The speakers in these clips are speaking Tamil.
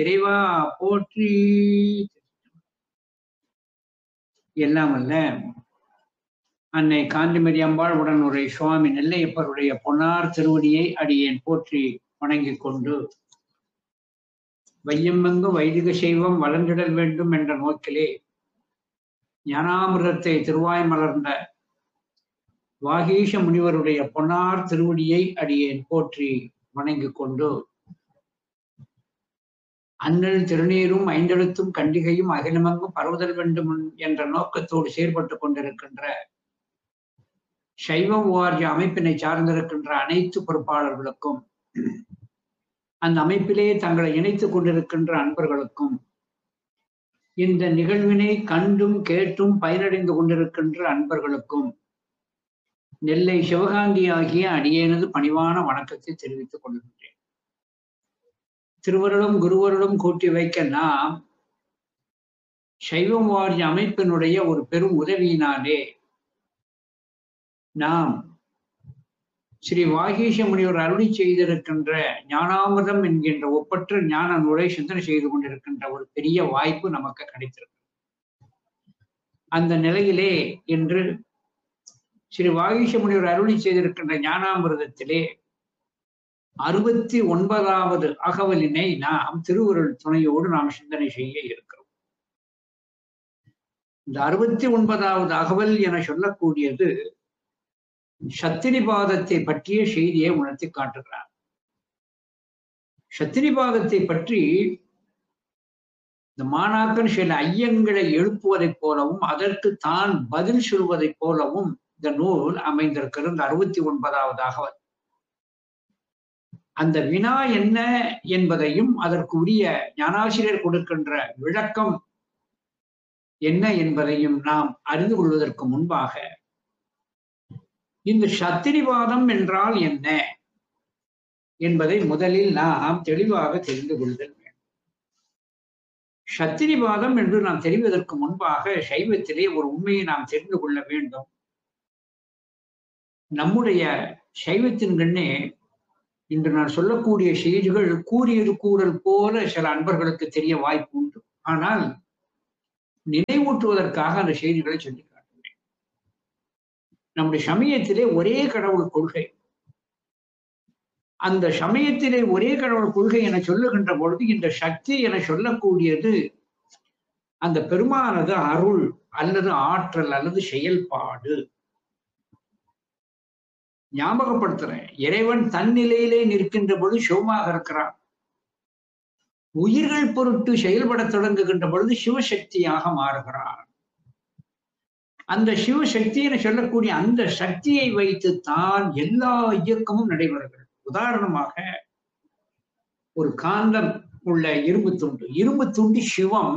இறைவா போற்றி எல்லாம் அல்ல அன்னை காந்திமதி அம்பாள் உடனுரை சுவாமி நெல்லையப்பருடைய பொன்னார் திருவடியை அடியேன் போற்றி வணங்கிக் கொண்டு வையம்பங்கு வைதிக சைவம் வளர்ந்திடல் வேண்டும் என்ற நோக்கிலே ஞானாமிரத்தை திருவாய் மலர்ந்த வாகீஷ முனிவருடைய பொன்னார் திருவடியை அடியேன் போற்றி வணங்கிக் கொண்டு அண்ணல் திருநீரும் ஐந்தெழுத்தும் கண்டிகையும் அகிலமங்கும் பரவுதல் வேண்டும் என்ற நோக்கத்தோடு செயற்பட்டுக் கொண்டிருக்கின்ற சைவ ஓஆர்ஜி அமைப்பினை சார்ந்திருக்கின்ற அனைத்து பொறுப்பாளர்களுக்கும் அந்த அமைப்பிலே தங்களை இணைத்துக் கொண்டிருக்கின்ற அன்பர்களுக்கும் இந்த நிகழ்வினை கண்டும் கேட்டும் பயனடைந்து கொண்டிருக்கின்ற அன்பர்களுக்கும் நெல்லை சிவகாந்தி ஆகிய அடியேனது பணிவான வணக்கத்தை தெரிவித்துக் கொள்கின்றேன் திருவருளும் குருவருளும் கூட்டி வைக்க நாம் சைவம் வாரிய அமைப்பினுடைய ஒரு பெரும் உதவியினாலே நாம் ஸ்ரீ வாகீஷ முனிவர் அருளி செய்திருக்கின்ற ஞானாமிர்தம் என்கின்ற ஒப்பற்ற ஞான நூலை சிந்தனை செய்து கொண்டிருக்கின்ற ஒரு பெரிய வாய்ப்பு நமக்கு கிடைத்திருக்கு அந்த நிலையிலே இன்று ஸ்ரீ வாகீஷ முனிவர் அருளி செய்திருக்கின்ற ஞானாமிர்தத்திலே அறுபத்தி ஒன்பதாவது அகவலினை நாம் திருவுருள் துணையோடு நாம் சிந்தனை செய்ய இருக்கிறோம் இந்த அறுபத்தி ஒன்பதாவது அகவல் என சொல்லக்கூடியது சத்திரிபாதத்தை பற்றிய செய்தியை உணர்த்தி காட்டுகிறார் சத்திரிபாதத்தை பற்றி இந்த மாணாக்கன் சில ஐயங்களை எழுப்புவதைப் போலவும் அதற்கு தான் பதில் சொல்வதைப் போலவும் இந்த நூல் அமைந்திருக்கிறது இந்த அறுபத்தி ஒன்பதாவது அகவல் அந்த வினா என்ன என்பதையும் அதற்கு உரிய ஞானாசிரியர் கொடுக்கின்ற விளக்கம் என்ன என்பதையும் நாம் அறிந்து கொள்வதற்கு முன்பாக இந்த சத்திரிவாதம் என்றால் என்ன என்பதை முதலில் நாம் தெளிவாக தெரிந்து கொள்தல் வேண்டும் சத்திரிவாதம் என்று நாம் தெரிவதற்கு முன்பாக சைவத்திலே ஒரு உண்மையை நாம் தெரிந்து கொள்ள வேண்டும் நம்முடைய சைவத்தின் கண்ணே இன்று நான் சொல்லக்கூடிய செய்திகள் கூறியது கூறல் போல சில அன்பர்களுக்கு தெரிய வாய்ப்பு உண்டு ஆனால் நினைவூட்டுவதற்காக அந்த செய்திகளை சொல்லி காட்டுகிறேன் நம்முடைய சமயத்திலே ஒரே கடவுள் கொள்கை அந்த சமயத்திலே ஒரே கடவுள் கொள்கை என சொல்லுகின்ற பொழுது இந்த சக்தி என சொல்லக்கூடியது அந்த பெருமானது அருள் அல்லது ஆற்றல் அல்லது செயல்பாடு ஞாபகப்படுத்துறேன் இறைவன் தன் நிலையிலே நிற்கின்ற பொழுது சிவமாக இருக்கிறான் உயிர்கள் பொருட்டு செயல்பட தொடங்குகின்ற பொழுது சிவசக்தியாக மாறுகிறான் அந்த சிவசக்தி என சொல்லக்கூடிய அந்த சக்தியை வைத்து தான் எல்லா இயக்கமும் நடைபெறுகிறது உதாரணமாக ஒரு காந்தம் உள்ள இரும்பு துண்டு இரும்பு துண்டு சிவம்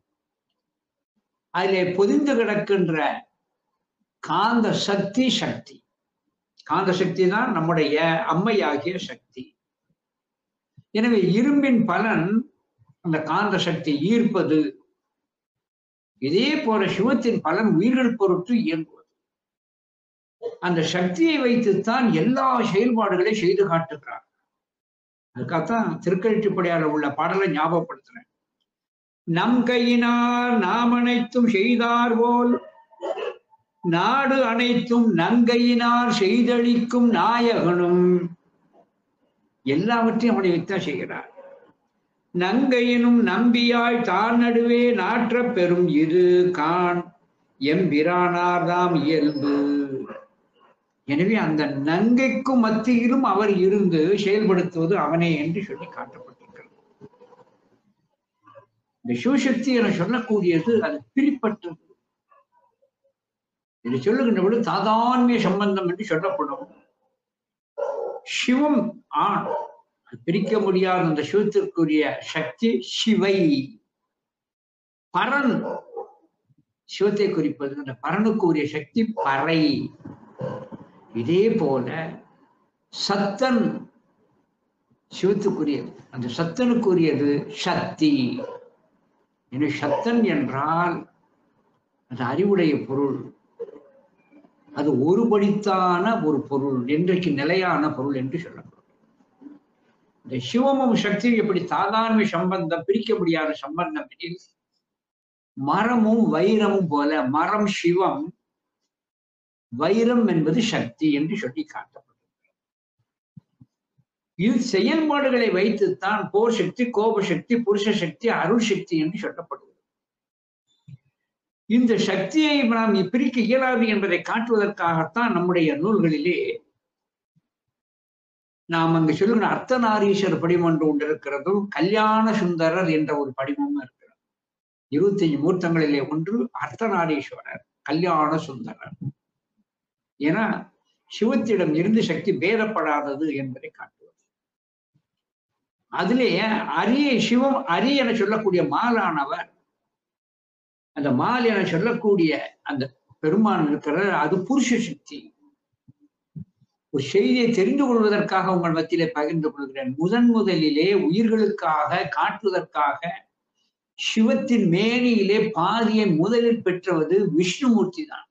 அதிலே பொதிந்து கிடக்கின்ற காந்த சக்தி சக்தி காந்த சக்தி தான் நம்முடைய அம்மையாகிய சக்தி எனவே இரும்பின் பலன் அந்த காந்த சக்தி ஈர்ப்பது இதே போல சிவத்தின் பலன் உயிர்கள் பொருட்டு இயங்குவது அந்த சக்தியை வைத்துத்தான் எல்லா செயல்பாடுகளையும் செய்து காட்டுகிறார் அதுக்காகத்தான் திருக்கழிட்டுப்படியால உள்ள பாடலை ஞாபகப்படுத்துறேன் நம் கையினால் நாம் அனைத்தும் செய்தார் போல் நாடு அனைத்தும் நங்கையினார் செய்தளிக்கும் நாயகனும் எல்லாவற்றையும் அவனை வைத்தான் செய்கிறார் நங்கையினும் நம்பியாய் தான் நடுவே நாற்ற பெறும் இது கான் எம்பிரானார்தாம் இயல்பு எனவே அந்த நங்கைக்கும் மத்தியிலும் அவர் இருந்து செயல்படுத்துவது அவனே என்று சொல்லி காட்டப்பட்டிருக்கிறது இந்த சிவசக்தி என சொல்லக்கூடியது அது பிரிப்பட்டது இது சொல்லுகின்ற பொழுது தாதான்மிய சம்பந்தம் என்று சொல்லப்படும் சிவம் ஆண் பிரிக்க முடியாத அந்த சிவத்திற்குரிய சக்தி சிவை பரன் சிவத்தை குறிப்பது அந்த பரனுக்குரிய சக்தி பறை இதே போல சத்தன் சிவத்துக்குரியது அந்த சத்தனுக்குரியது சக்தி எனவே சத்தன் என்றால் அது அறிவுடைய பொருள் அது ஒருபடித்தான ஒரு பொருள் இன்றைக்கு நிலையான பொருள் என்று சொல்லப்படும் இந்த சிவமும் சக்தியும் எப்படி சாதாரண சம்பந்தம் பிரிக்க முடியாத சம்பந்தம் எனில் மரமும் வைரமும் போல மரம் சிவம் வைரம் என்பது சக்தி என்று சொல்லி காட்டப்படும் இது செயல்பாடுகளை வைத்துத்தான் போர் சக்தி கோப சக்தி புருஷ சக்தி அருள் சக்தி என்று சொல்லப்படுகிறது இந்த சக்தியை நாம் பிரிக்க இயலாது என்பதை காட்டுவதற்காகத்தான் நம்முடைய நூல்களிலே நாம் அங்கு சொல்லுகிற அர்த்தநாரீஸ்வரர் படிமம் ஒன்று ஒன்று இருக்கிறதும் கல்யாண சுந்தரர் என்ற ஒரு படிமமும் இருக்கிறது இருபத்தஞ்சு மூர்த்தங்களிலே ஒன்று அர்த்தநாரீஸ்வரர் கல்யாண சுந்தரர் ஏன்னா சிவத்திடம் இருந்து சக்தி பேதப்படாதது என்பதை காட்டுவது அதிலே அரிய சிவம் அரி என சொல்லக்கூடிய மாலானவர் அந்த மால் என சொல்லக்கூடிய அந்த பெருமான் இருக்கிற அது புருஷ சக்தி ஒரு செய்தியை தெரிந்து கொள்வதற்காக உங்கள் மத்தியிலே பகிர்ந்து கொள்கிறேன் முதன் முதலிலே உயிர்களுக்காக காட்டுவதற்காக சிவத்தின் மேனியிலே பாதியை முதலில் பெற்றவது விஷ்ணுமூர்த்தி தான்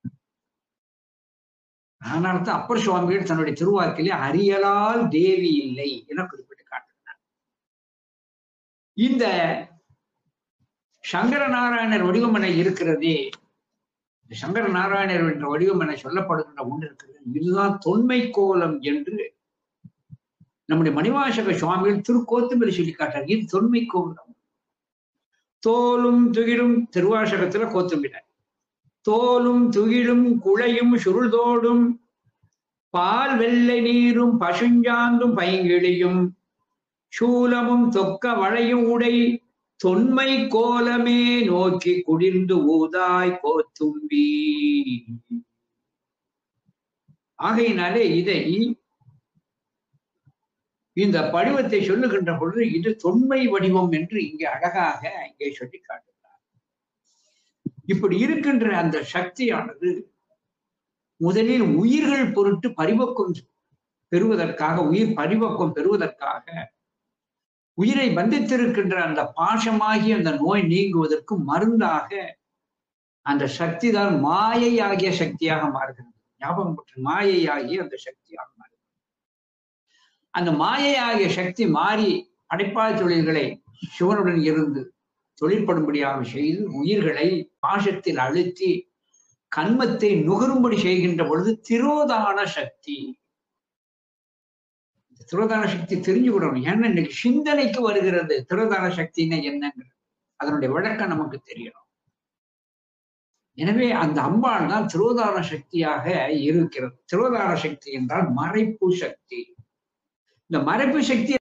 அதனால்தான் அப்பர் சுவாமிகள் தன்னுடைய திருவாக்கிலே அரியலால் தேவி இல்லை என குறிப்பிட்டு காட்டுகிறார் இந்த சங்கர நாராயணர் வடிவமனை இருக்கிறதே இந்த சங்கர நாராயணர் என்ற வடிவமனை சொல்லப்படுகின்ற ஒன்று இருக்கிறது இதுதான் தொன்மை கோலம் என்று நம்முடைய மணிவாசக சுவாமிகள் திருக்கோத்துமரி சொல்லி காட்டார் இது தொன்மை கோலம் தோலும் துகிலும் திருவாசகத்துல கோத்தும்பிட தோலும் துகிலும் குழையும் சுருள்தோடும் பால் வெள்ளை நீரும் பசுஞ்சாந்தும் பைங்கிழியும் சூலமும் தொக்க வளையும் உடை தொன்மை கோலமே நோக்கி குடிர்ந்து ஊதாய் கோத்தும்பி ஆகையினாலே இதை இந்த படிவத்தை சொல்லுகின்ற பொழுது இது தொன்மை வடிவம் என்று இங்கே அழகாக இங்கே சொல்லி காட்டுகிறார் இப்படி இருக்கின்ற அந்த சக்தியானது முதலில் உயிர்கள் பொருட்டு பரிபக்குவம் பெறுவதற்காக உயிர் பரிபக்குவம் பெறுவதற்காக உயிரை பந்தித்திருக்கின்ற அந்த பாசமாகிய அந்த நோய் நீங்குவதற்கு மருந்தாக அந்த சக்தி தான் மாயை ஆகிய சக்தியாக மாறுகிறது ஞாபகம் பற்று மாயை ஆகிய அந்த சக்தியாக மாறுகிறது அந்த மாயை ஆகிய சக்தி மாறி படைப்பாய் தொழில்களை சிவனுடன் இருந்து தொழிற்படும்படியாக செய்து உயிர்களை பாசத்தில் அழுத்தி கண்மத்தை நுகரும்படி செய்கின்ற பொழுது திரோதான சக்தி திரோதான சக்தி தெரிஞ்சுக்கிடணும் ஏன்னா இன்னைக்கு சிந்தனைக்கு வருகிறது திரோதான சக்தின்னா என்னங்கிறது அதனுடைய விளக்கம் நமக்கு தெரியணும் எனவே அந்த அம்பாள் தான் திரோதான சக்தியாக இருக்கிறது திரோதான சக்தி என்றால் மறைப்பு சக்தி இந்த மறைப்பு சக்தி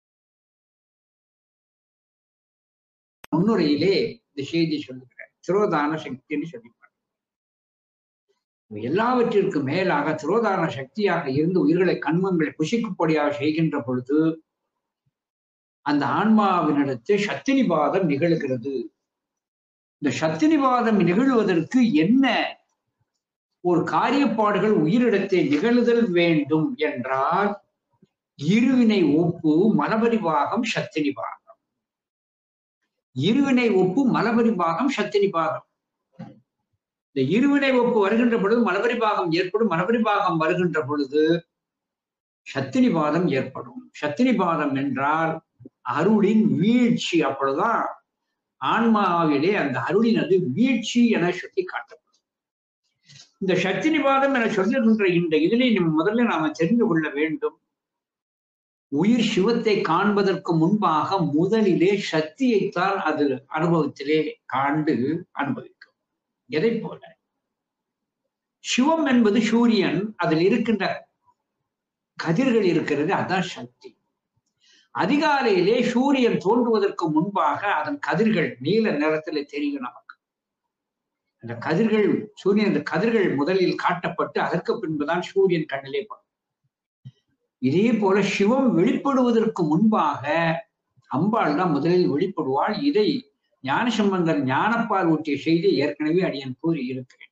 முன்னுரையிலே இந்த செய்தி சொல்லுகிறேன் திரோதான சக்தின்னு சொல்லிப்பாங்க எல்லாவற்றிற்கு மேலாக திரோதான சக்தியாக இருந்து உயிர்களை கண்மங்களை புசிக்கும்படியாக செய்கின்ற பொழுது அந்த ஆன்மாவினிடத்து சத்தினிபாதம் நிகழ்கிறது இந்த சத்தினிபாதம் நிகழ்வதற்கு என்ன ஒரு காரியப்பாடுகள் உயிரிடத்தை நிகழுதல் வேண்டும் என்றால் இருவினை ஒப்பு மலபரிபாகம் சத்தினிபாகம் இருவினை ஒப்பு மலபரிபாகம் சத்தினிபாகம் இந்த இருவினை ஒப்பு வருகின்ற பொழுது மலபரிபாகம் ஏற்படும் மலபரிபாகம் வருகின்ற பொழுது சத்தினிபாதம் ஏற்படும் சத்தினிபாதம் என்றால் அருளின் வீழ்ச்சி அப்பொழுதுதான் ஆன்மாவிலே அந்த அருளினது வீழ்ச்சி என சொல்லி காட்டப்படும் இந்த சத்தினிபாதம் என சொல்லுகின்ற இந்த இதிலே நம்ம முதல்ல நாம தெரிந்து கொள்ள வேண்டும் உயிர் சிவத்தை காண்பதற்கு முன்பாக முதலிலே சக்தியைத்தான் அது அனுபவத்திலே காண்டு அனுபவிக்கும் எதை போல சிவம் என்பது சூரியன் அதில் இருக்கின்ற கதிர்கள் இருக்கிறது அதான் சக்தி அதிகாலையிலே சூரியன் தோன்றுவதற்கு முன்பாக அதன் கதிர்கள் நீல நிறத்துல தெரியும் நமக்கு அந்த கதிர்கள் சூரியன் அந்த கதிர்கள் முதலில் காட்டப்பட்டு அதற்கு பின்புதான் சூரியன் கண்ணிலே படும் இதே போல சிவம் வெளிப்படுவதற்கு முன்பாக அம்பாள் தான் முதலில் வெளிப்படுவாள் இதை ஞானசம்பந்தர் ஞானப்பால் ஊற்றிய செய்தி ஏற்கனவே அடியன் கூறி இருக்கிறேன்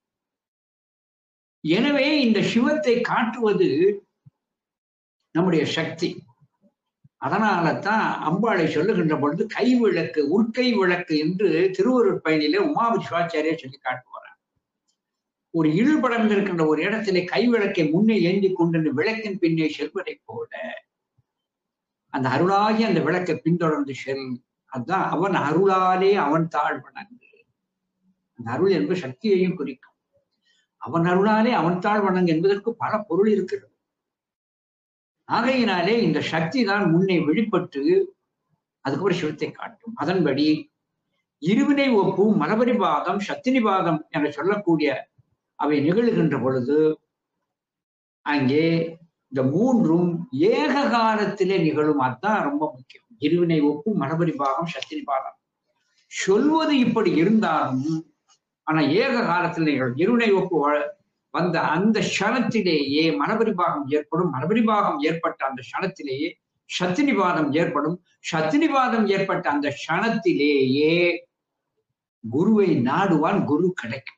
எனவே இந்த சிவத்தை காட்டுவது நம்முடைய சக்தி அதனால தான் அம்பாளை சொல்லுகின்ற பொழுது கை விளக்கு உட்கை விளக்கு என்று திருவருட் பயணியில உமாவி சிவாச்சாரியா சொல்லி காட்டுவார் ஒரு இழுபடம் இருக்கின்ற ஒரு இடத்திலே கை விளக்கை முன்னே ஏந்தி கொண்டு விளக்கின் பின்னே செல்வதை போல அந்த அருளாகி அந்த விளக்கை பின்தொடர்ந்து செல் அதுதான் அவன் அருளாலே அவன் தாழ் வணங்கு அந்த அருள் என்பது சக்தியையும் குறிக்கும் அவன் அருளாலே அவன் தாழ் வணங்கு என்பதற்கு பல பொருள் இருக்கிறது ஆகையினாலே இந்த சக்தி தான் முன்னே வெளிப்பட்டு அதுக்கப்புறம் சிவத்தை காட்டும் அதன்படி இருவினை ஒப்பு மலபரிபாதம் சத்தினிபாதம் என சொல்லக்கூடிய அவை நிகழ்கின்ற பொழுது அங்கே இந்த மூன்றும் ஏக காலத்திலே நிகழும் அதுதான் ரொம்ப முக்கியம் இருவினை ஒப்பு மலபரி பாகம் சத்தினி பாகம் சொல்வது இப்படி இருந்தாலும் ஆனா ஏக காலத்தில் நிகழும் இருவினை ஒப்பு வ- வந்த அந்த க்ஷணத்திலேயே மலபரி பாகம் ஏற்படும் மலபரி பாகம் ஏற்பட்ட அந்த க்ஷணத்திலேயே சத்தினிபாதம் ஏற்படும் சத்தினிபாதம் ஏற்பட்ட அந்த க்ஷணத்திலேயே குருவை நாடுவான் குரு கிடைக்கும்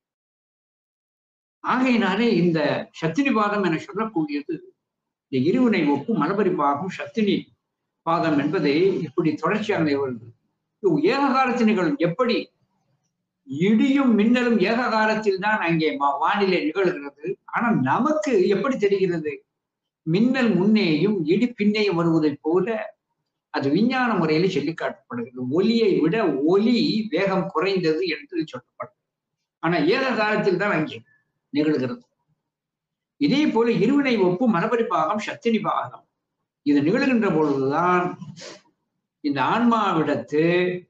ஆகையினாலே இந்த சத்தினி பாதம் என சொல்லக்கூடியது இந்த இருவினை ஒப்பு மலபரி பாகம் சத்தினி பாதம் என்பதை இப்படி தொடர்ச்சியாக நிகழ்வு இது ஏக காலத்தில் நிகழும் எப்படி இடியும் மின்னலும் ஏக காலத்தில் தான் அங்கே ம- வானிலை நிகழ்கிறது ஆனால் நமக்கு எப்படி தெரிகிறது மின்னல் முன்னேயும் இடி பின்னேயும் வருவதைப் போல அது விஞ்ஞான முறையில் சொல்லி காட்டப்படுகிறது ஒலியை விட ஒலி வேகம் குறைந்தது என்று சொல்லப்படும் ஆனா ஏக காலத்தில் தான் அங்கே நிகழ்கிறது இதே போல இருவினை ஒப்பு மரபரி பாகம் சத்தினி பாகம் இது நிகழ்கின்ற பொழுதுதான் இந்த ஆன்மாவிடத்து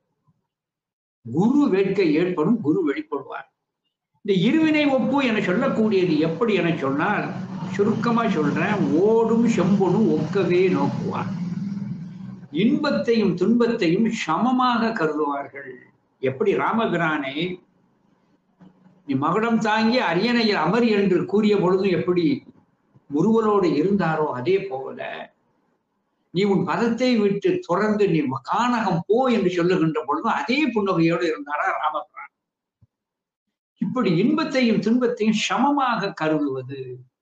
குரு வேட்கை ஏற்படும் குரு வெளிப்படுவார் இந்த இருவினை ஒப்பு என சொல்லக்கூடியது எப்படி என சொன்னால் சுருக்கமா சொல்றேன் ஓடும் செம்பொடும் ஒக்கவே நோக்குவார் இன்பத்தையும் துன்பத்தையும் சமமாக கருதுவார்கள் எப்படி ராமபிரானை நீ மகுடம் தாங்கி அரியணையில் அமர் என்று கூறிய பொழுதும் எப்படி முருகனோடு இருந்தாரோ அதே போல நீ உன் பதத்தை விட்டு தொடர்ந்து நீ கானகம் போ என்று சொல்லுகின்ற பொழுதும் அதே புன்னகையோடு இருந்தாரா ராமபிரான் இப்படி இன்பத்தையும் துன்பத்தையும் சமமாக கருதுவது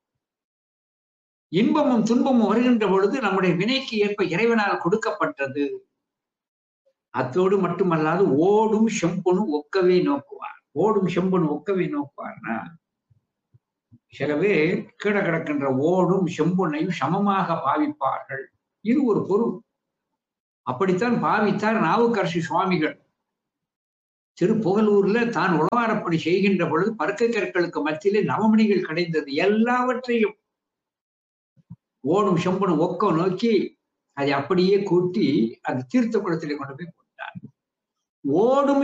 இன்பமும் துன்பமும் வருகின்ற பொழுது நம்முடைய வினைக்கு ஏற்ப இறைவனால் கொடுக்கப்பட்டது அத்தோடு மட்டுமல்லாது ஓடும் செம்பொனும் ஒக்கவே நோக்குவார் ஓடும் செம்பன் ஒக்கவை நோக்குவார்னா சில பேர் கீழே கிடக்கின்ற ஓடும் செம்பொன்னையும் சமமாக பாவிப்பார்கள் இது ஒரு பொருள் அப்படித்தான் பாவித்தார் நாவுக்கரசு சுவாமிகள் திருப்புகலூர்ல தான் உழவாரப்பணி செய்கின்ற பொழுது பருக்க கற்களுக்கு மத்தியிலே நவமணிகள் கிடைத்தது எல்லாவற்றையும் ஓடும் செம்பனும் ஒக்க நோக்கி அதை அப்படியே கூட்டி அந்த தீர்த்த குளத்திலே கொண்டு போய் போட்டார் ஓடும்